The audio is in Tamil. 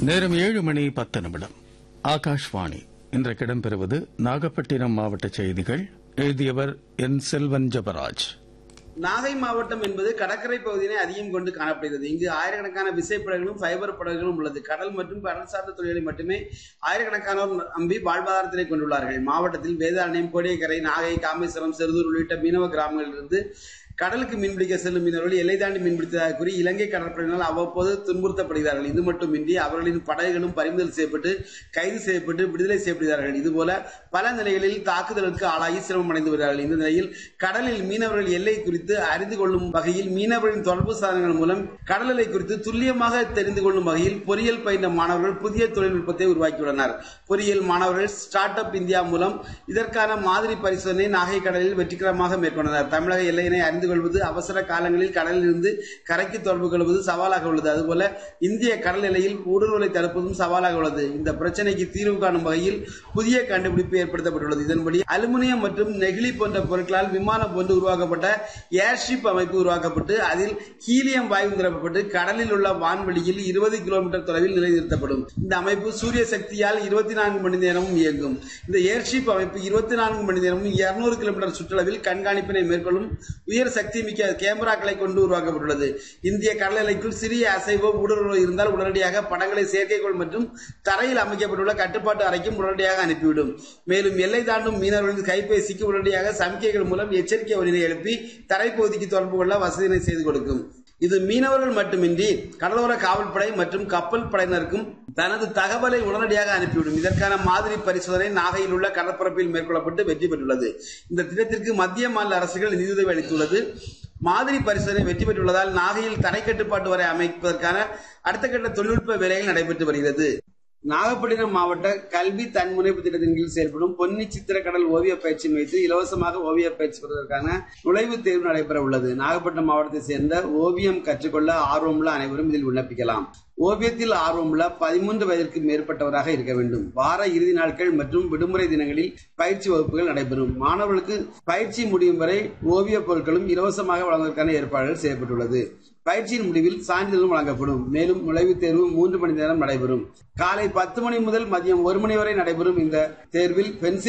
நேரம் ஏழு மணி பத்து நிமிடம் ஆகாஷ்வாணி இன்றைக்கு இடம்பெறுவது நாகப்பட்டினம் மாவட்ட செய்திகள் எழுதியவர் என் செல்வன் ஜபராஜ் நாகை மாவட்டம் என்பது கடற்கரை பகுதியினை அதிகம் கொண்டு காணப்படுகிறது இங்கு ஆயிரக்கணக்கான விசைப்படகுகளும் ஃபைபர் படகுகளும் உள்ளது கடல் மற்றும் கடல் சார்ந்த தொழிலை மட்டுமே ஆயிரக்கணக்கானோர் நம்பி வாழ்வாதாரத்தினை கொண்டுள்ளார்கள் மாவட்டத்தில் வேதாரண்யம் கோடியக்கரை நாகை காமேஸ்வரம் செருதூர் உள்ளிட்ட மீனவ கிராமங்களிலிருந்து கடலுக்கு மீன்பிடிக்க செல்லும் மீனவர்கள் எல்லை தாண்டி மீன்பிடித்ததாக கூறி இலங்கை கடற்படையினால் அவ்வப்போது துன்புறுத்தப்படுகிறார்கள் இது மட்டுமின்றி அவர்களின் படகுகளும் பறிமுதல் செய்யப்பட்டு கைது செய்யப்பட்டு விடுதலை செய்யப்படுகிறார்கள் இதுபோல பல நிலைகளில் தாக்குதலுக்கு ஆளாகி சிரமம் அடைந்து வருகிறார்கள் இந்த நிலையில் கடலில் மீனவர்கள் எல்லை குறித்து அறிந்து கொள்ளும் வகையில் மீனவர்களின் தொடர்பு சாதனங்கள் மூலம் கடல் எல்லை குறித்து துல்லியமாக தெரிந்து கொள்ளும் வகையில் பொறியியல் பயின்ற மாணவர்கள் புதிய தொழில்நுட்பத்தை உருவாக்கியுள்ளனர் பொறியியல் மாணவர்கள் ஸ்டார்ட் அப் இந்தியா மூலம் இதற்கான மாதிரி பரிசோதனை நாகை கடலில் வெற்றிகரமாக மேற்கொண்டனர் தமிழக எல்லையினை அறிந்து கொள்வது அவசர காலங்களில் கடலில் இருந்து கரைக்கு தொடர்பு கொள்வது சவாலாக உள்ளது அதுபோல இந்திய கடல் எல்லையில் ஊடுருவலை தடுப்பதும் சவாலாக உள்ளது இந்த பிரச்சனைக்கு தீர்வு காணும் வகையில் புதிய கண்டுபிடிப்பு ஏற்படுத்தப்பட்டுள்ளது இதன்படி அலுமினியம் மற்றும் நெகிழி போன்ற பொருட்களால் விமானம் போன்று உருவாக்கப்பட்ட ஏர்ஷிப் அமைப்பு உருவாக்கப்பட்டு அதில் ஹீலியம் வாயு நிரப்பப்பட்டு கடலில் உள்ள வான்வெளியில் இருபது கிலோமீட்டர் தொலைவில் நிலைநிறுத்தப்படும் இந்த அமைப்பு சூரிய சக்தியால் இருபத்தி நான்கு மணி நேரமும் இயங்கும் இந்த ஏர்ஷிப் அமைப்பு இருபத்தி நான்கு மணி நேரமும் இருநூறு கிலோமீட்டர் சுற்றளவில் கண்காணிப்பினை மேற்கொள்ளும் உயர் சக்தி மிக்க கேமராக்களை கொண்டு உருவாக்கப்பட்டுள்ளது இந்திய கடல் எல்லைக்குள் சிறிய அசைவோ ஊடுருவோ இருந்தால் உடனடியாக படங்களை செயற்கைக்கோள் மற்றும் தரையில் அமைக்கப்பட்டுள்ள கட்டுப்பாட்டு அறைக்கும் உடனடியாக அனுப்பிவிடும் மேலும் எல்லை தாண்டும் மீனவர்களின் கைபேசிக்கு உடனடியாக சமிக்கைகள் மூலம் எச்சரிக்கை ஒலியை எழுப்பி தரைப்பகுதிக்கு தொடர்பு கொள்ள வசதியினை செய்து கொடுக்கும் இது மீனவர்கள் மட்டுமின்றி கடலோர காவல்படை மற்றும் கப்பல் படையினருக்கும் தனது தகவலை உடனடியாக அனுப்பிவிடும் இதற்கான மாதிரி பரிசோதனை நாகையில் உள்ள கடற்பரப்பில் மேற்கொள்ளப்பட்டு வெற்றி பெற்றுள்ளது இந்த திட்டத்திற்கு மத்திய மாநில அரசுகள் நிதியுதவி அளித்துள்ளது மாதிரி பரிசோதனை வெற்றி பெற்றுள்ளதால் நாகையில் தடை கட்டுப்பாட்டு வரை அமைப்பதற்கான அடுத்த கட்ட தொழில்நுட்ப வேலைகள் நடைபெற்று வருகிறது நாகப்பட்டினம் மாவட்ட கல்வி தன்முனைப்பு திட்டத்தின் கீழ் செயல்படும் பொன்னி சித்திரக்கடல் ஓவிய பயிற்சி மையத்தில் இலவசமாக ஓவிய பயிற்சி பெறுவதற்கான நுழைவுத் தேர்வு நடைபெற உள்ளது நாகப்பட்டினம் மாவட்டத்தை சேர்ந்த ஓவியம் கற்றுக்கொள்ள ஆர்வமுள்ள அனைவரும் இதில் விண்ணப்பிக்கலாம் ஓவியத்தில் ஆர்வமுள்ள பதிமூன்று வயதிற்கு மேற்பட்டவராக இருக்க வேண்டும் வார இறுதி நாட்கள் மற்றும் விடுமுறை தினங்களில் பயிற்சி வகுப்புகள் நடைபெறும் மாணவர்களுக்கு பயிற்சி முடியும் வரை ஓவிய பொருட்களும் இலவசமாக வழங்குவதற்கான ஏற்பாடுகள் செய்யப்பட்டுள்ளது பயிற்சியின் முடிவில் சான்றிதழும் வழங்கப்படும் மேலும் நுழைவுத் தேர்வு மூன்று மணி நேரம் நடைபெறும் காலை பத்து மணி முதல் மதியம் ஒரு மணி வரை நடைபெறும் இந்த தேர்வில் பென்சில்